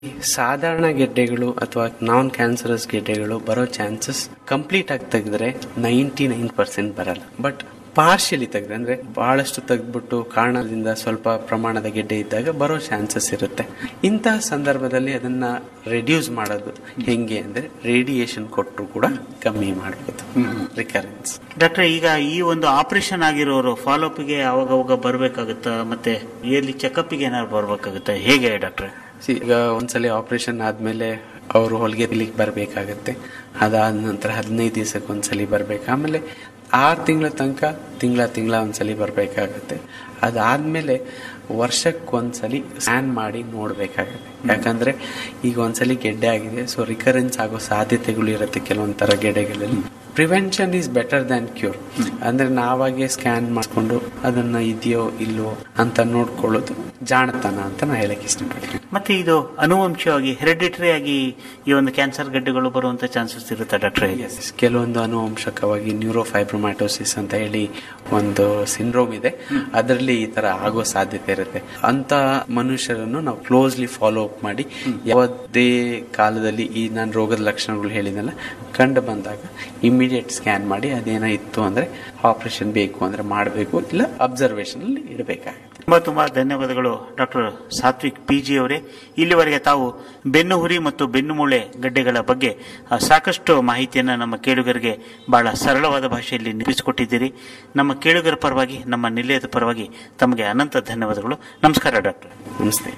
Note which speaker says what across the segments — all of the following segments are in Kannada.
Speaker 1: ಸಾಧಾರಣ ಗೆಡ್ಡೆಗಳು ಅಥವಾ ನಾನ್ ಕ್ಯಾನ್ಸರಸ್ ಗೆಡ್ಡೆಗಳು ಬರೋ ಚಾನ್ಸಸ್ ಕಂಪ್ಲೀಟ್ ಆಗಿ ತೆಗೆದ್ರೆ ನೈಂಟಿ ನೈನ್ ಪರ್ಸೆಂಟ್ ಬರಲ್ಲ ಬಟ್ ಪಾರ್ಷಿಯಲಿ ತೆಗೆದ್ರೆ ಅಂದ್ರೆ ಬಹಳಷ್ಟು ತೆಗೆದ್ಬಿಟ್ಟು ಕಾರಣದಿಂದ ಸ್ವಲ್ಪ ಪ್ರಮಾಣದ ಗೆಡ್ಡೆ ಇದ್ದಾಗ ಬರೋ ಚಾನ್ಸಸ್ ಇರುತ್ತೆ ಇಂತಹ ಸಂದರ್ಭದಲ್ಲಿ ಅದನ್ನ ರೆಡ್ಯೂಸ್ ಮಾಡೋದು ಹೆಂಗೆ ಅಂದ್ರೆ ರೇಡಿಯೇಷನ್ ಕೊಟ್ಟರು ಕೂಡ ಕಮ್ಮಿ ಮಾಡ್ಬೋದು ರಿಕರೆನ್ಸ್
Speaker 2: ಡಾಕ್ಟರ್ ಈಗ ಈ ಒಂದು ಆಪರೇಷನ್ ಆಗಿರೋರು ಫಾಲೋಅಪ್ಗೆ ಅವಾಗ ಅವಾಗ ಬರ್ಬೇಕಾಗುತ್ತಾ ಮತ್ತೆ ಇಯರ್ಲಿ ಚೆಕಪ್ಗೆ ಏನಾದ್ರು ಬರ್ಬೇಕಾಗುತ್ತಾ ಹೇಗೆ ಡಾಕ್ಟ್ರೆ
Speaker 1: See, ಈಗ ಒಂದ್ಸಲಿ ಆಪರೇಷನ್ ಆದ್ಮೇಲೆ ಅವರು ಹೊಲಿಗೆ ಇಲ್ಲಿಗೆ ಬರಬೇಕಾಗತ್ತೆ ಅದಾದ ನಂತರ ಹದಿನೈದು ದಿವಸಕ್ಕೆ ಒಂದ್ಸಲಿ ಬರ್ಬೇಕು ಆಮೇಲೆ ಆರು ತಿಂಗಳ ತನಕ ತಿಂಗಳ ತಿಂಗಳ ಒಂದ್ಸಲಿ ಬರಬೇಕಾಗತ್ತೆ ಅದಾದ್ಮೇಲೆ ವರ್ಷಕ್ಕೆ ಒಂದ್ಸಲಿ ಸ್ಕ್ಯಾನ್ ಮಾಡಿ ನೋಡ್ಬೇಕಾಗತ್ತೆ ಯಾಕಂದ್ರೆ ಈಗ ಒಂದ್ಸಲಿ ಗೆಡ್ಡೆ ಆಗಿದೆ ಸೊ ರಿಕರೆನ್ಸ್ ಆಗೋ ಸಾಧ್ಯತೆಗಳು ಇರುತ್ತೆ ಕೆಲವೊಂದ್ ತರ ಗೆಡ್ಡೆಗಳಲ್ಲಿ prevention is better than cure ಅಂದ್ರೆ ನಾವಾಗೆ ಸ್ಕ್ಯಾನ್ ಮಾಡ್ಕೊಂಡು ಅದನ್ನ ಇದೆಯೋ ಇಲ್ವೋ ಅಂತ ನೋಡ್ಕೊಳ್ಳೋದು ಜಾಣತನ ಅಂತ ನಾ ಹೇಳಕ್ ಇಷ್ಟಪಡ್ತೀನಿ
Speaker 2: ಮತ್ತೆ ಇದು ಅನುವಂಶವಾಗಿ ಹೆರಿಡಿಟರಿ ಆಗಿ ಈ ಒಂದು ಕ್ಯಾನ್ಸರ್ ಗಡ್ಡೆಗಳು ಬರುವಂತ ಚಾನ್ಸಸ್ ಇರುತ್ತಾ ಡಾಕ್ಟ್ರೆ
Speaker 1: ಕೆಲವೊಂದು ಅನುವಂಶಕವಾಗಿ ನ್ಯೂರೋಫೈಬ್ರೊಮ್ಯಾಟೋಸಿಸ್ ಅಂತ ಹೇಳಿ ಒಂದು ಸಿಂಡ್ರೋಮ್ ಇದೆ ಅದರಲ್ಲಿ ಈ ತರ ಆಗೋ ಸಾಧ್ಯತೆ ಇರುತ್ತೆ ಅಂತ ಮನುಷ್ಯರನ್ನು ನಾವು ಕ್ಲೋಸ್ಲಿ ಫಾಲೋ ಅಪ್ ಮಾಡಿ ಯಾವುದೇ ಕಾಲದಲ್ಲಿ ಈ ನಾನು ರೋಗದ ಲಕ್ಷಣಗಳು ಹೇಳಿದ್ನಲ್ಲ ಕಂಡು ಬಂದಾಗ ಇಮಿಡಿಯೇಟ್ ಸ್ಕ್ಯಾನ್ ಮಾಡಿ ಅದೇನೋ ಇತ್ತು ಅಂದ್ರೆ ಆಪರೇಷನ್ ಬೇಕು ಅಂದ್ರೆ ಮಾಡಬೇಕು ಇಲ್ಲ ಅಬ್ಸರ್ವೇಷನ್ ಅಲ್ಲಿ ಇಡಬೇಕಾಗುತ್ತೆ
Speaker 2: ತುಂಬಾ ತುಂಬಾ ಧನ್ಯವಾದಗಳು ಡಾಕ್ಟರ್ ಸಾತ್ವಿಕ್ ಪಿ ಜಿ ಅವರೇ ಇಲ್ಲಿವರೆಗೆ ತಾವು ಬೆನ್ನು ಹುರಿ ಮತ್ತು ಬೆನ್ನು ಮೂಳೆ ಗಡ್ಡೆಗಳ ಬಗ್ಗೆ ಆ, ಸಾಕಷ್ಟು ಮಾಹಿತಿಯನ್ನು ನಮ್ಮ ಕೇಳುಗರಿಗೆ ಬಹಳ ಸರಳವಾದ ಭಾಷೆಯಲ್ಲಿ ನಿಲ್ಲಿಸಿಕೊಟ್ಟಿದ್ದೀರಿ ನಮ್ಮ ಕೇಳುಗರ ಪರವಾಗಿ ನಮ್ಮ ನಿಲಯದ ಪರವಾಗಿ ತಮಗೆ ಅನಂತ ಧನ್ಯವಾದಗಳು ನಮಸ್ಕಾರ ಡಾಕ್ಟರ್
Speaker 1: ನಮಸ್ತೆ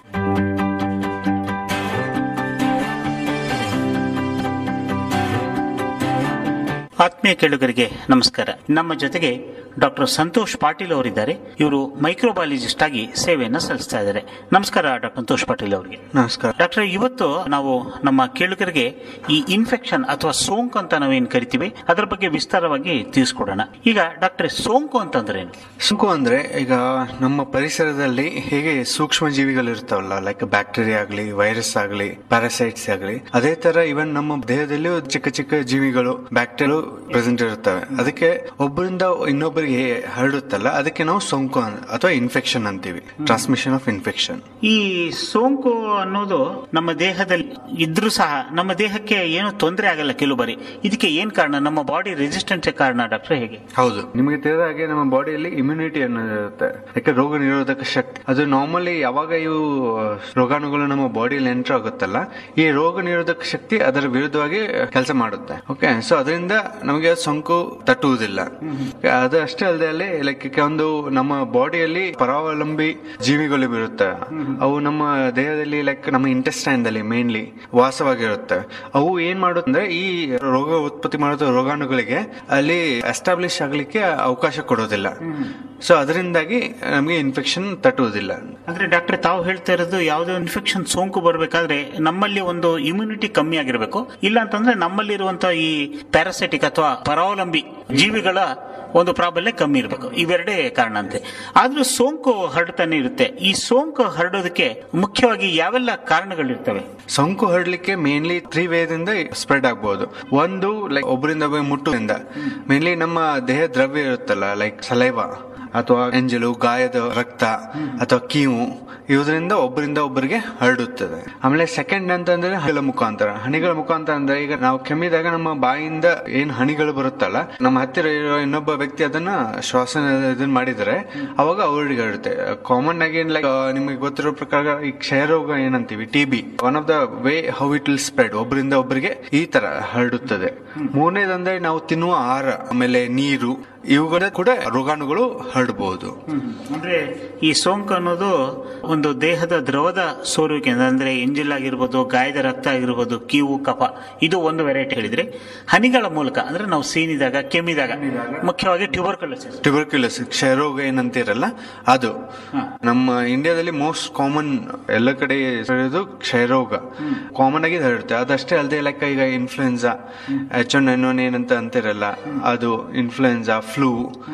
Speaker 2: ಆತ್ಮೀಯ ಕೇಳುಗರಿಗೆ ನಮಸ್ಕಾರ ನಮ್ಮ ಜೊತೆಗೆ ಡಾಕ್ಟರ್ ಸಂತೋಷ್ ಪಾಟೀಲ್ ಅವರಿದ್ದಾರೆ ಇವರು ಮೈಕ್ರೋಬಯಾಲಜಿಸ್ಟ್ ಆಗಿ ಸೇವೆಯನ್ನು ಸಲ್ಲಿಸ್ತಾ ಇದ್ದಾರೆ ನಮಸ್ಕಾರ ಡಾಕ್ಟರ್ ಸಂತೋಷ್ ಪಾಟೀಲ್ ಅವರಿಗೆ
Speaker 3: ನಮಸ್ಕಾರ
Speaker 2: ಡಾಕ್ಟರ್ ಇವತ್ತು ನಾವು ನಮ್ಮ ಕೇಳುಗರಿಗೆ ಈ ಇನ್ಫೆಕ್ಷನ್ ಅಥವಾ ಸೋಂಕು ಅಂತ ನಾವೇನ್ ಕರಿತೀವಿ ಅದರ ಬಗ್ಗೆ ವಿಸ್ತಾರವಾಗಿ ತಿಳಿಸ್ಕೊಡೋಣ ಈಗ ಡಾಕ್ಟರ್ ಸೋಂಕು ಅಂತಂದ್ರೆ ಏನು
Speaker 3: ಸೋಂಕು ಅಂದ್ರೆ ಈಗ ನಮ್ಮ ಪರಿಸರದಲ್ಲಿ ಹೇಗೆ ಸೂಕ್ಷ್ಮ ಜೀವಿಗಳು ಇರ್ತಾವಲ್ಲ ಲೈಕ್ ಬ್ಯಾಕ್ಟೀರಿಯಾ ಆಗಲಿ ವೈರಸ್ ಆಗಲಿ ಪ್ಯಾರಾಸೈಟ್ಸ್ ಆಗಲಿ ಅದೇ ತರ ಇವನ್ ನಮ್ಮ ದೇಹದಲ್ಲಿಯೂ ಚಿಕ್ಕ ಚಿಕ್ಕ ಜೀವಿಗಳು ಬ್ಯಾಕ್ಟೀರಿಯಾ ಪ್ರೆಸೆಂಟ್ ಇರ್ತವೆ ಅದಕ್ಕೆ ಒಬ್ಬರಿಂದ ಇನ್ನೊಬ್ಬರಿಗೆ ಹರಡುತ್ತಲ್ಲ ಅದಕ್ಕೆ ನಾವು ಸೋಂಕು ಅನ್- ಅಥವಾ ಇನ್ಫೆಕ್ಷನ್ ಅಂತೀವಿ ಟ್ರಾನ್ಸ್ಮಿಷನ್ ಆಫ್ ಇನ್ಫೆಕ್ಷನ್
Speaker 2: ಈ ಸೋಂಕು ಅನ್ನೋದು ನಮ್ಮ ದೇಹದಲ್ಲಿ ಇದ್ರೂ ಸಹ ನಮ್ಮ ದೇಹಕ್ಕೆ ಏನು ತೊಂದರೆ ಆಗಲ್ಲ ಕೆಲವು ಬಾರಿ ಇದಕ್ಕೆ ಏನ್ ಕಾರಣ ನಮ್ಮ ಬಾಡಿ ರೆಸಿಸ್ಟೆನ್ಸ್ ಕಾರಣ ಡಾಕ್ಟರ್ ಹೇಗೆ
Speaker 3: ಹೌದು ನಿಮಗೆ ತಿಳಿದ ಹಾಗೆ ನಮ್ಮ ಬಾಡಿಯಲ್ಲಿ ಇಮ್ಯುನಿಟಿ ಅನ್ನೋದು ಇರುತ್ತೆ ಯಾಕೆ ರೋಗ ನಿರೋಧಕ ಶಕ್ತಿ ಅದು ನಾರ್ಮಲಿ ಯಾವಾಗ ಇವು ರೋಗಾಣುಗಳು ನಮ್ಮ ಬಾಡಿಯಲ್ಲಿ ಎಂಟರ್ ಆಗುತ್ತಲ್ಲ ಈ ರೋಗ ನಿರೋಧಕ ಶಕ್ತಿ ಅದರ ವಿರುದ್ಧವಾಗಿ ಕೆಲಸ ಮಾಡುತ್ತೆ ಓಕೆ ಸೊ ಅದರಿಂದ ನಮಗೆ ಸೋಂಕು ತಟ್ಟುವುದಿಲ್ಲ ಅದು ಅಷ್ಟೇ ಅಲ್ಲದೆ ಅಲ್ಲಿ ಲೈಕ್ ಒಂದು ನಮ್ಮ ಬಾಡಿಯಲ್ಲಿ ಪರಾವಲಂಬಿ ಜೀವಿಗಳು ಇರುತ್ತೆ ಅವು ನಮ್ಮ ದೇಹದಲ್ಲಿ ಲೈಕ್ ನಮ್ಮ ಇಂಟೆಸ್ಟೈನ್ ದಲ್ಲಿ ಮೇನ್ಲಿ ವಾಸವಾಗಿರುತ್ತೆ ಅವು ಏನ್ ಮಾಡುತ್ತೆ ಅಂದ್ರೆ ಈ ರೋಗ ಉತ್ಪತ್ತಿ ಮಾಡೋ ರೋಗಾಣುಗಳಿಗೆ ಅಲ್ಲಿ ಎಸ್ಟಾಬ್ಲಿಷ್ ಆಗ್ಲಿಕ್ಕೆ ಅವಕಾಶ ಕೊಡೋದಿಲ್ಲ ಸೊ ಅದರಿಂದಾಗಿ ನಮಗೆ ಇನ್ಫೆಕ್ಷನ್ ತಟ್ಟುವುದಿಲ್ಲ
Speaker 2: ಅಂದ್ರೆ ಡಾಕ್ಟರ್ ತಾವು ಹೇಳ್ತಾ ಇರೋದು ಯಾವುದೋ ಇನ್ಫೆಕ್ಷನ್ ಸೋಂಕು ಬರಬೇಕಾದ್ರೆ ನಮ್ಮಲ್ಲಿ ಒಂದು ಇಮ್ಯುನಿಟಿ ಕಮ್ಮಿ ಆಗಿರಬೇಕು ಇಲ್ಲ ಅಂತಂದ್ರೆ ನಮ್ಮಲ್ಲಿರುವಂತಹ ಈ ಪ್ಯಾರಾಸೈಟಿಕ್ ಅಥವಾ ಪರಾವಲಂಬಿ ಜೀವಿಗಳ ಒಂದು ಪ್ರಾಬಲ್ಯ ಕಮ್ಮಿ ಇರಬೇಕು ಇವೆರಡೇ ಕಾರಣ ಅಂತೆ ಆದ್ರೂ ಸೋಂಕು ಹರಡ್ತಾನೆ ಇರುತ್ತೆ ಈ ಸೋಂಕು ಹರಡೋದಕ್ಕೆ ಮುಖ್ಯವಾಗಿ ಯಾವೆಲ್ಲ ಕಾರಣಗಳಿರ್ತವೆ
Speaker 3: ಸೋಂಕು ಹರಡ್ಲಿಕ್ಕೆ ಮೇನ್ಲಿ ತ್ರೀ ವೇದಿಂದ ಸ್ಪ್ರೆಡ್ ಆಗ್ಬಹುದು ಒಂದು ಲೈಕ್ ಒಬ್ಬರಿಂದ ಒಬ್ಬರಿಗೆ ಮುಟ್ಟುವುದರಿಂದ ಮೇನ್ಲಿ ನಮ್ಮ ದೇಹ ದ್ರವ್ಯ ಇರುತ್ತಲ್ಲ ಲೈಕ್ ಸಲೈವ ಅಥವಾ ಎಂಜಲು ಗಾಯದ ರಕ್ತ ಅಥವಾ ಕೀವು ಇವುದರಿಂದ ಒಬ್ಬರಿಂದ ಒಬ್ಬರಿಗೆ ಹರಡುತ್ತದೆ ಆಮೇಲೆ ಸೆಕೆಂಡ್ ಅಂತಂದ್ರೆ ಹಣಿಗಳ ಮುಖಾಂತರ ಹಣಿಗಳ ಮುಖಾಂತರ ಅಂದ್ರೆ ಈಗ ನಾವು ಕೆಮ್ಮಿದಾಗ ನಮ್ಮ ಬಾಯಿಂದ ಏನ್ ಹಣಿಗಳು ಬರುತ್ತಲ್ಲ ನಮ್ಮ ಹತ್ತಿರ ಇರೋ ಇನ್ನೊಬ್ಬ ವ್ಯಕ್ತಿ ಅದನ್ನ ಶ್ವಾಸ ಇದನ್ನ ಮಾಡಿದರೆ ಅವಾಗ ಅವ್ರಿಗೆ ಹರಡುತ್ತೆ ಕಾಮನ್ ಆಗಿ ಲೈಕ್ ನಿಮಗೆ ಗೊತ್ತಿರೋ ಪ್ರಕಾರ ಈ ಕ್ಷಯರೋಗ ಏನಂತೀವಿ T B one of the way how it will spread ಒಬ್ಬರಿಂದ ಒಬ್ಬರಿಗೆ ಈ ತರ ಹರಡುತ್ತದೆ ಮೂರನೇದಂದ್ರೆ ನಾವು ತಿನ್ನುವ ಆಹಾರ ಆಮೇಲೆ ನೀರು ಇವುಗಳ ಕೂಡ ರೋಗಾಣುಗಳು ಹರಡಬಹುದು
Speaker 2: ಅಂದ್ರೆ ಈ ಸೋಂಕು ಅನ್ನೋದು ಒಂದು ದೇಹದ ದ್ರವದ ಸೋರುವಿಕೆ ಅಂದ್ರೆ ಎಂಜಿಲ್ ಆಗಿರ್ಬೋದು ಗಾಯದ ರಕ್ತ ಆಗಿರ್ಬೋದು ಕೀವು ಕಫ ಇದು ಒಂದು ವೆರೈಟಿ ಹೇಳಿದ್ರೆ ಹನಿಗಳ ಮೂಲಕ ಅಂದ್ರೆ ನಾವು ಸೀನಿದಾಗ ಕೆಮ್ಮಿದಾಗ ಮುಖ್ಯವಾಗಿ ಟ್ಯೂಬರ್ಕುಲೋಸಿಸ್
Speaker 3: ಟ್ಯೂಬರ್ಕ್ಯುಲಸ್ ಕ್ಷಯರೋಗ ಏನಂತೀರಲ್ಲ ಅದು ನಮ್ಮ ಇಂಡಿಯಾದಲ್ಲಿ ಮೋಸ್ಟ್ ಕಾಮನ್ ಎಲ್ಲ ಕಡೆ ಇರೋದು ಕ್ಷಯರೋಗ ಕಾಮನ್ ಆಗಿ ಹರಡುತ್ತೆ ಅದಷ್ಟೇ ಅಲ್ಲದೆ ಲೈಕ್ ಈಗ influenza H one N one ಏನಂತ ಅಂತಿರಲ್ಲ ಅದು ಇನ್ಫ್ಲುಯೆನ್ಸಾ ಫ್ಲೂ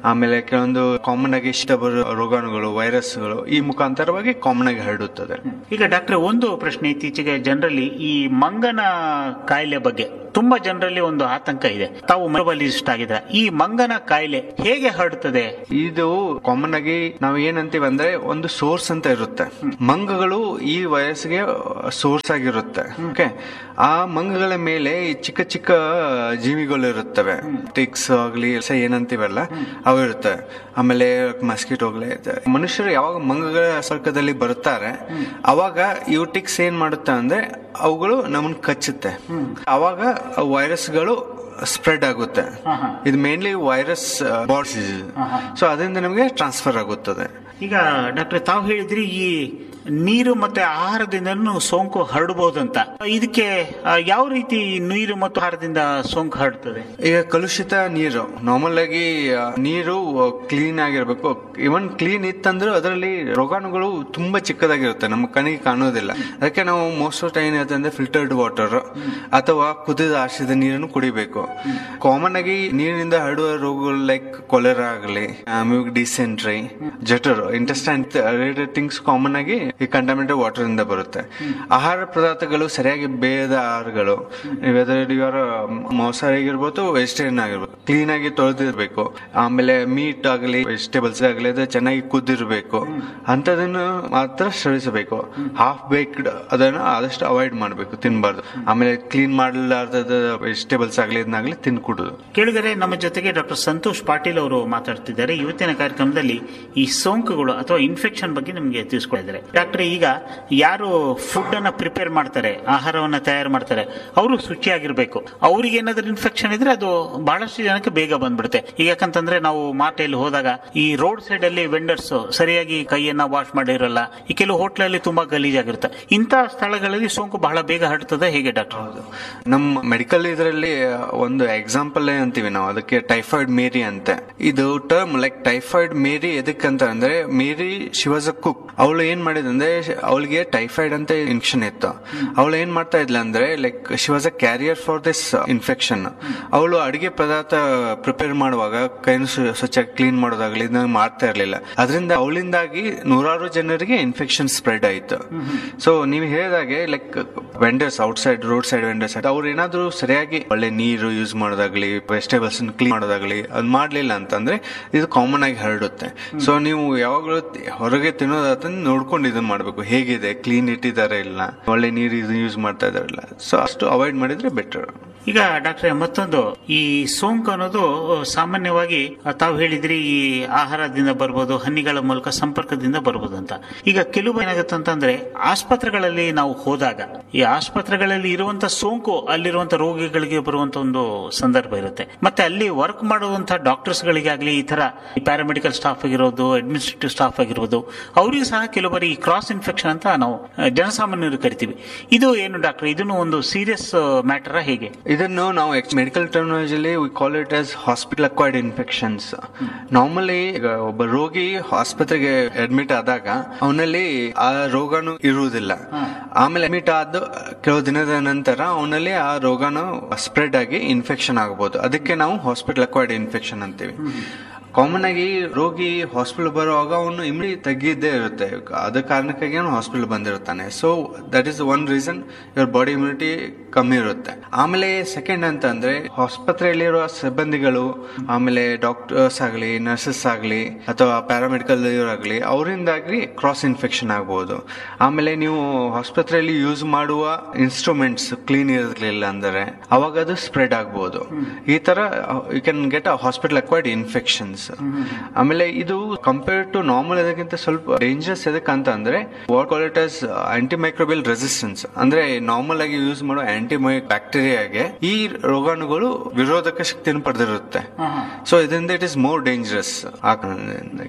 Speaker 3: ಆಮೇಲೆ ಕೆಲವೊಂದು ಕಾಮನ್ ಆಗಿ ಇಷ್ಟ ಬರೋ ರೋಗಾಣುಗಳು ವೈರಸ್ಗಳು ಈ ಮುಖಾಂತರವಾಗಿ ಕಾಮನ್ ಆಗಿ ಹರಡುತ್ತದೆ
Speaker 2: ಈಗ ಡಾಕ್ಟ್ರೆ ಒಂದು ಪ್ರಶ್ನೆ ಇತ್ತೀಚೆಗೆ ಜನರಲ್ಲಿ ಈ ಮಂಗನ ಕಾಯಿಲೆ ಬಗ್ಗೆ ತುಂಬಾ ಜನರಲ್ಲಿ ಒಂದು ಆತಂಕ ಇದೆ ತಾವು ಮೊಬೈಲಿಸ್ಟ್ ಆಗಿದ್ರೆ ಈ ಮಂಗನ ಕಾಯಿಲೆ ಹೇಗೆ ಹರಡುತ್ತದೆ
Speaker 3: ಇದು ಕಾಮನ್ ಆಗಿ ನಾವು ಏನಂತೀವಿ ಅಂದ್ರೆ ಒಂದು ಸೋರ್ಸ್ ಅಂತ ಇರುತ್ತೆ ಮಂಗಗಳು ಈ ವಯಸ್ಸಿಗೆ ಸೋರ್ಸ್ ಆಗಿರುತ್ತೆ ಓಕೆ ಆ ಮಂಗಗಳ ಮೇಲೆ ಈ ಚಿಕ್ಕ ಚಿಕ್ಕ ಜೀವಿಗಳು ಇರುತ್ತವೆ ಟಿಕ್ಸ್ ಆಗ್ಲಿ ಸ ಏನಂತೀವಲ್ಲ ಅವು ಇರುತ್ತೆ ಆಮೇಲೆ ಮಸ್ಕಿಟೋ ಆಗ್ಲಿ ಮನುಷ್ಯರು ಯಾವಾಗ ಮಂಗಗಳ ಸಂಪರ್ಕದಲ್ಲಿ ಬರುತ್ತಾರೆ ಅವಾಗ ಇವು ಟಿಕ್ಸ್ ಏನ್ ಮಾಡುತ್ತೆ ಅಂದ್ರೆ ಅವುಗಳು ನಮ್ಮನ್ನ ಕಚ್ಚುತ್ತೆ ಅವಾಗ ವೈರಸ್ಗಳು ಸ್ಪ್ರೆಡ್ ಆಗುತ್ತೆ ಇದು ಮೇನ್ಲಿ ವೈರಸ್ ಬಾಡ್ಸ್ ಸೊ ಅದರಿಂದ ನಮಗೆ ಟ್ರಾನ್ಸ್ಫರ್ ಆಗುತ್ತದೆ
Speaker 2: ಈಗ ಡಾಕ್ಟರ್ ತಾವು ಹೇಳಿದ್ರಿ ಈ ನೀರು ಮತ್ತೆ ಆಹಾರದಿಂದನೂ ಸೋಂಕು ಹರಡಬಹುದಂತ ಇದಕ್ಕೆ ಆ, ಯಾವ ರೀತಿ ನೀರು ಮತ್ತು ಆಹಾರದಿಂದ ಸೋಂಕು ಹರಡ್ತದೆ
Speaker 3: ಈಗ ಕಲುಷಿತ ನೀರು ನಾರ್ಮಲ್ ಆಗಿ ಆ, ನೀರು ಕ್ಲೀನ್ ಆಗಿರ್ಬೇಕು ಇವನ್ ಕ್ಲೀನ್ ಇತ್ತಂದ್ರೆ ಅದರಲ್ಲಿ ರೋಗಾಣುಗಳು ತುಂಬಾ ಚಿಕ್ಕದಾಗಿರುತ್ತೆ ನಮ್ಮ ಕಣ್ಣಿಗೆ ಕಾಣೋದಿಲ್ಲ ಅದಕ್ಕೆ ನಾವು ಮೋಸ್ಟ್ ಆಫ್ ಟೈಮ್ ಏನಿರುತ್ತೆ ಅಂದ್ರೆ ಫಿಲ್ಟರ್ಡ್ ವಾಟರ್ ಅಥವಾ ಕುದಿದ ಆರಿಸಿದ ನೀರನ್ನು ಕುಡಿಬೇಕು ಕಾಮನ್ ಆಗಿ ನೀರಿನಿಂದ ಹರಡುವ ರೋಗಗಳು ಲೈಕ್ ಕೊಲೆರಾ ಆಗಲಿ ಡಿಸೆಂಟ್ರಿ ಜಠರ್ ಇಂಟೆಸ್ಟೈನ್ ರಿಲೇಟೆಡ್ ಥಿಂಗ್ಸ್ ಕಾಮನ್ ಆಗಿ ಈ ಕಂಟಾಮಿನೇಟೆಡ್ ವಾಟರ್ ಇಂದ ಬರುತ್ತೆ ಆಹಾರ ಪದಾರ್ಥಗಳು ಸರಿಯಾಗಿ ಬೇಯದ ಆಹಾರಗಳು ವೆದರ್ ಇವರ ಮಾಂಸಾಹಾರಿ ಆಗಿರ್ಬೋದು ವೆಜಿಟೇರಿಯನ್ ಆಗಿರ್ಬೋದು ಕ್ಲೀನ್ ಆಗಿ ತೊಳೆದಿರ್ಬೇಕು ಆಮೇಲೆ ಮೀಟ್ ಆಗಲಿ ವೆಜಿಟೇಬಲ್ಸ್ ಆಗಲಿ ಅದು ಚೆನ್ನಾಗಿ ಕುದ್ದಿರ್ಬೇಕು ಅಂತದನ್ನು ಮಾತ್ರ ಶ್ರವಿಸಬೇಕು ಹಾಫ್ ಬೇಕ್ಡ್ ಅದನ್ನು ಆದಷ್ಟು ಅವಾಯ್ಡ್ ಮಾಡಬೇಕು ತಿನ್ಬಾರ್ದು ಆಮೇಲೆ ಕ್ಲೀನ್ ಮಾಡಲಾರ್ದ ವೆಜಿಟೇಬಲ್ಸ್ ಆಗಲಿ ಇದನ್ನಾಗಲಿ ತಿನ್ಕೂಡುದು
Speaker 2: ಕೇಳಿದರೆ ನಮ್ಮ ಜೊತೆಗೆ ಡಾಕ್ಟರ್ ಸಂತೋಷ್ ಪಾಟೀಲ್ ಅವರು ಮಾತಾಡ್ತಿದ್ದಾರೆ ಇವತ್ತಿನ ಕಾರ್ಯಕ್ರಮದಲ್ಲಿ ಈ ಸೋಂಕುಗಳು ಅಥವಾ ಇನ್ಫೆಕ್ಷನ್ ಬಗ್ಗೆ ನಿಮಗೆ ತಿಳಿಸ್ಕೊಳಿದ್ದಾರೆ ಡಾಕ್ಟರ್ ಈಗ ಯಾರು ಫುಡ್ ಅನ್ನ ಪ್ರಿಪೇರ್ ಮಾಡ್ತಾರೆ ಆಹಾರವನ್ನ ತಯಾರು ಮಾಡ್ತಾರೆ ಅವರು ಶುಚಿಯಾಗಿರ್ಬೇಕು ಅವ್ರಿಗೆ ಏನಾದ್ರೂ ಇನ್ಫೆಕ್ಷನ್ ಇದ್ರೆ ಅದು ಬಹಳಷ್ಟು ಜನಕ್ಕೆ ಬೇಗ ಬಂದ್ಬಿಡುತ್ತೆ ಈಗ ಯಾಕಂತಂದ್ರೆ ನಾವು ಮಾರ್ಟೆಯಲ್ಲಿ ಹೋದಾಗ ಈ ರೋಡ್ ಸೈಡ್ ಅಲ್ಲಿ ವೆಂಡರ್ಸ್ ಸರಿಯಾಗಿ ಕೈಯನ್ನ ವಾಶ್ ಮಾಡಿರಲ್ಲ ಈ ಕೆಲವು ಹೋಟ್ಲಲ್ಲಿ ತುಂಬಾ ಗಲೀಜಾಗಿರುತ್ತೆ ಇಂತಹ ಸ್ಥಳಗಳಲ್ಲಿ ಸೋಂಕು ಬಹಳ ಬೇಗ ಹರಡ್ತದೆ ಹೇಗೆ ಡಾಕ್ಟರ್
Speaker 3: ನಮ್ಮ ಮೆಡಿಕಲ್ ಇದರಲ್ಲಿ ಒಂದು ಎಕ್ಸಾಂಪಲ್ ಅಂತೀವಿ ನಾವು ಅದಕ್ಕೆ ಟೈಫಾಯ್ಡ್ ಮೇರಿ ಅಂತ ಇದು ಟರ್ಮ್ ಲೈಕ್ ಟೈಫಾಯ್ಡ್ ಮೇರಿ ಎದಕ್ಕಂತ ಅಂದ್ರೆ Mary she was a cook ಅವಳು ಏನ್ ಮಾಡಿದಂದ್ರೆ ಅವಳಿಗೆ ಟೈಫಾಯ್ಡ್ ಅಂತ ಇನ್ಫೆಕ್ಷನ್ ಇತ್ತು ಅವಳು ಏನ್ ಮಾಡ್ತಾ ಇದ್ಲ ಅಂದ್ರೆ like she was a carrier for this infection ಅವಳು ಅಡಿಗೆ ಪದಾರ್ಥ ಪ್ರಿಪೇರ್ ಮಾಡುವಾಗ ಕೈನ ಸ್ವಚ್ಛ ಕ್ಲೀನ್ ಮಾಡೋದಾಗ್ಲಿ ಇದನ್ನ ಮಾಡ್ತಾ ಇರ್ಲಿಲ್ಲ ಅದರಿಂದ ಅವಳಿಂದಾಗಿ ನೂರಾರು ಜನರಿಗೆ ಇನ್ಫೆಕ್ಷನ್ ಸ್ಪ್ರೆಡ್ ಆಯ್ತು ಸೊ ನೀವು ಹೇಳಿದಾಗೆ like vendors outside road side vendors ಅವ್ರು ಏನಾದ್ರು ಸರಿಯಾಗಿ ಒಳ್ಳೆ ನೀರು ಯೂಸ್ ಮಾಡೋದಾಗ್ಲಿ ವೆಜಿಟೇಬಲ್ಸ್ ಕ್ಲೀನ್ ಮಾಡೋದಾಗ್ಲಿ ಅದ್ ಮಾಡ್ಲಿಲ್ಲ ಅಂತಂದ್ರೆ ಇದು ಕಾಮನ್ ಆಗಿ ಹರಡುತ್ತೆ ಸೊ ನೀವು ಯಾವಾಗಲೂ ಹೊರಗೆ ತಿನ್ನೋದಾದ್ರೆ ನೋಡ್ಕೊಂಡು ಇದನ್ನ ಮಾಡ್ಬೇಕು ಹೇಗಿದೆ ಕ್ಲೀನ್ ಇಟ್ಟಿದ್ದಾರೆ ಇಲ್ಲ ಒಳ್ಳೆ ನೀರು ಯೂಸ್ ಮಾಡ್ತಾ ಇದಾರಲ್ಲ ಸೊ ಅಷ್ಟು ಅವಾಯ್ಡ್ ಮಾಡಿದ್ರೆ ಬೆಟರ್
Speaker 2: ಈಗ ಡಾಕ್ಟ್ರೆ ಮತ್ತೊಂದು ಈ ಸೋಂಕು ಅನ್ನೋದು ಸಾಮಾನ್ಯವಾಗಿ ತಾವು ಹೇಳಿದ್ರಿ ಈ ಆಹಾರದಿಂದ ಬರ್ಬೋದು ಹನಿಗಳ ಮೂಲಕ ಸಂಪರ್ಕದಿಂದ ಬರ್ಬೋದು ಅಂತ ಈಗ ಕೆಲವು ಏನಾಗುತ್ತೆ ಅಂತಂದ್ರೆ ಆಸ್ಪತ್ರೆಗಳಲ್ಲಿ ನಾವು ಹೋದಾಗ ಈ ಆಸ್ಪತ್ರೆಗಳಲ್ಲಿ ಇರುವಂತ ಸೋಂಕು ಅಲ್ಲಿರುವಂತ ರೋಗಿಗಳಿಗೆ ಬರುವಂತ ಒಂದು ಸಂದರ್ಭ ಇರುತ್ತೆ ಮತ್ತೆ ಅಲ್ಲಿ ವರ್ಕ್ ಮಾಡುವಂತ ಡಾಕ್ಟರ್ಸ್ ಗಳಿಗಾಗ್ಲಿ ಈ ತರ ಪ್ಯಾರಾಮೆಡಿಕಲ್ ಸ್ಟಾಫ್ ಆಗಿರೋದು ಅಡ್ಮಿನಿಸ್ಟ್ರೇಟಿವ್ ಸ್ಟಾಫ್ ಆಗಿರ್ಬೋದು ಅವರಿಗೂ ಸಹ ಕೆಲವು ಬಾರಿ ಕ್ರಾಸ್ ಇನ್ಫೆಕ್ಷನ್ ಅಂತ ನಾವು ಆ, ಜನಸಾಮಾನ್ಯರು ಕರಿತೀವಿ ಇದು ಏನು ಡಾಕ್ಟರ್ ಇದನ್ನು ಒಂದು ಸೀರಿಯಸ್ ಮ್ಯಾಟರ್ ಹೇಗೆ
Speaker 3: ಇದನ್ನು ನಾವು ಮೆಡಿಕಲ್ ಟರ್ಮಿನಾಲಜಿಲಿ we call it as hospital acquired infections normally ಈಗ ಒಬ್ಬ ರೋಗಿ ಆಸ್ಪತ್ರೆಗೆ ಅಡ್ಮಿಟ್ ಆದಾಗ ಅವನಲ್ಲಿ ಆ ರೋಗಾಣು ಇರುವುದಿಲ್ಲ ಆಮೇಲೆ ಅಡ್ಮಿಟ್ ಆದ ಕೆಲವು ದಿನದ ನಂತರ ಅವನಲ್ಲಿ ಆ ರೋಗಾಣು ಸ್ಪ್ರೆಡ್ ಆಗಿ ಇನ್ಫೆಕ್ಷನ್ ಆಗಬಹುದು ಅದಕ್ಕೆ ನಾವು ಹಾಸ್ಪಿಟಲ್ ಅಕ್ವೈರ್ಡ್ ಇನ್ಫೆಕ್ಷನ್ ಅಂತೀವಿ ಕಾಮನ್ ಆಗಿ ರೋಗಿ ಹಾಸ್ಪಿಟಲ್ ಬರುವಾಗ ಅವನು ಇಮ್ಡಿ ತೆಗಿದ್ದೇ ಇರುತ್ತೆ ಅದ ಕಾರಣಕ್ಕಾಗಿ ಅವನು ಹಾಸ್ಪಿಟಲ್ ಬಂದಿರ್ತಾನೆ so that is one reason your body immunity ಕಮ್ಮಿ ಇರುತ್ತೆ ಆಮೇಲೆ ಸೆಕೆಂಡ್ ಅಂತ ಅಂದ್ರೆ ಆಸ್ಪತ್ರೆಯಲ್ಲಿರುವ ಸಿಬ್ಬಂದಿಗಳು ಆಮೇಲೆ ಡಾಕ್ಟರ್ಸ್ ಆಗಲಿ ನರ್ಸಸ್ ಆಗಲಿ ಅಥವಾ ಪ್ಯಾರಾಮೆಡಿಕಲ್ ಇವರಾಗಲಿ ಅವರಿಂದಾಗಿ ಕ್ರಾಸ್ ಇನ್ಫೆಕ್ಷನ್ ಆಗಬಹುದು ಆಮೇಲೆ ನೀವು ಆಸ್ಪತ್ರೆಯಲ್ಲಿ ಯೂಸ್ ಮಾಡುವ ಇನ್ಸ್ಟ್ರೂಮೆಂಟ್ಸ್ ಕ್ಲೀನ್ ಇರಲಿಲ್ಲ ಅಂದರೆ ಅವಾಗ ಅದು ಸ್ಪ್ರೆಡ್ ಆಗಬಹುದು ಈ ತರ you can get a hospital acquired infections ಆಮೇಲೆ ಇದು ಕಂಪೇರ್ಡ್ ಟು ನಾರ್ಮಲ್ ಇದಕ್ಕಿಂತ ಸ್ವಲ್ಪ ಡೇಂಜರಸ್ ಎದಕ್ಕಂತ ಅಂದ್ರೆ what call it as antimicrobial resistance ಅಂದ್ರೆ ನಾರ್ಮಲ್ ಆಗಿ ಯೂಸ್ ಮಾಡೋ ಆಂಟಿಮೈ ಬ್ಯಾಕ್ಟೀರಿಯಾಗೆ ಈ ರೋಗಾಣುಗಳು ವಿರೋಧಕ ಶಕ್ತಿಯನ್ನು ಪಡೆದಿರುತ್ತೆ ಸೊ ಇದರಿಂದ ಇಟ್ ಇಸ್ ಮೋರ್ ಡೇಂಜರಸ್ ಆ ಕಾರಣದಿಂದಾಗಿ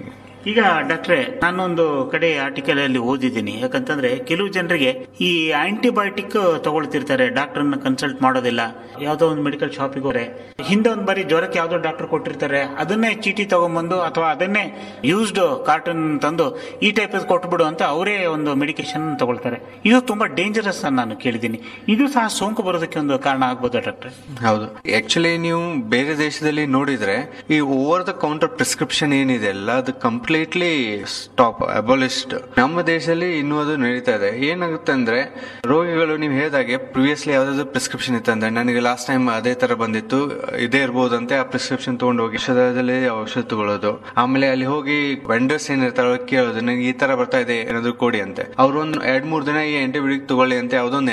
Speaker 2: ಈಗ ಡಾಕ್ಟ್ರೆ ನಾನೊಂದು ಕಡೆ ಆರ್ಟಿಕಲ್ ಅಲ್ಲಿ ಓದಿದ್ದೀನಿ ಯಾಕಂತಂದ್ರೆ ಕೆಲವು ಜನರಿಗೆ ಈ ಆಂಟಿಬಯೋಟಿಕ್ ತಗೊಳ್ತಿರ್ತಾರೆ ಡಾಕ್ಟರ್ನ ಕನ್ಸಲ್ಟ್ ಮಾಡೋದಿಲ್ಲ ಯಾವ್ದೋ ಒಂದು ಮೆಡಿಕಲ್ ಶಾಪಿಗೆ ಹೋದ್ರೆ ಹಿಂದೆ ಒಂದ್ ಬಾರಿ ಜ್ವರಕ್ಕೆ ಯಾವ್ದೋ ಡಾಕ್ಟರ್ ಕೊಟ್ಟಿರ್ತಾರೆ ಅದನ್ನೇ ಚೀಟಿ ತಗೊಂಡ್ಬಂದು ಅಥವಾ ಅದನ್ನೇ ಯೂಸ್ಡ್ ಕಾರ್ಟನ್ ತಂದು ಈ ಟೈಪ್ ಕೊಟ್ಬಿಡು ಅಂತ ಅವರೇ ಒಂದು ಮೆಡಿಕೇಶನ್ ತಗೊಳ್ತಾರೆ ಇದು ತುಂಬಾ ಡೇಂಜರಸ್ ಅಂತ ನಾನು ಕೇಳಿದ್ದೀನಿ ಇದು ಸಹ ಸೋಂಕು ಬರೋದಕ್ಕೆ ಒಂದು ಕಾರಣ ಆಗ್ಬೋದಾ ಡಾಕ್ಟ್ರೆ
Speaker 3: ಹೌದು ಆಕ್ಚುಲಿ ನೀವು ಬೇರೆ ದೇಶದಲ್ಲಿ ನೋಡಿದ್ರೆ ಈ ಓವರ್ ದ ಕೌಂಟರ್ ಪ್ರಿಸ್ಕ್ರಿಪ್ಷನ್ ಏನಿದೆ ಅಲ್ಲ ಅದು ಕಂಪ್ಲೀಟ್ಲಿ ಸ್ಟಾಪ್ ಅಬೋಲಿಸ್ಡ್ ನಮ್ಮ ದೇಶದಲ್ಲಿ ಇನ್ನೂ ಅದು ನಡೀತಾ ಇದೆ ಏನಾಗುತ್ತೆ ಅಂದ್ರೆ ರೋಗಿಗಳು ನೀವು ಹೇಳಿದಾಗೆ ಪ್ರಿವಿಯಸ್ಲಿ ಯಾವ್ದಾದ್ರು ಪ್ರಿಸ್ಕ್ರಿಪ್ಷನ್ ಇತ್ತಂದ್ರೆ ನನಗೆ ಲಾಸ್ಟ್ ಟೈಮ್ ಅದೇ ತರ ಬಂದಿತ್ತು ಇದೇ ಇರ್ಬೋದಂತೆ ಆ ಪ್ರಿಸ್ಕ್ರಿಪ್ಷನ್ ತಗೊಂಡು ಹೋಗಿ ಔಷಧದಲ್ಲಿ ಔಷಧ ತಗೊಳ್ಳೋದು ಆಮೇಲೆ ಅಲ್ಲಿ ಹೋಗಿ ವೆಂಡರ್ಸ್ ಏನಿರ್ತಾರೋ ಅವ್ರಿಗೆ ಕೇಳೋದು ನನಗೆ ಈ ತರ ಬರ್ತಾ ಇದೆ ಏನಾದ್ರು ಕೊಡಿ ಅಂತೆ ಅವ್ರು ಒಂದು ಎರಡ್ ಮೂರ್ ದಿನ ಈ ಆಂಟಿಬಯೋಟಿಕ್ ತಗೊಳ್ಳಿ ಅಂತ ಯಾವ್ದೊಂದು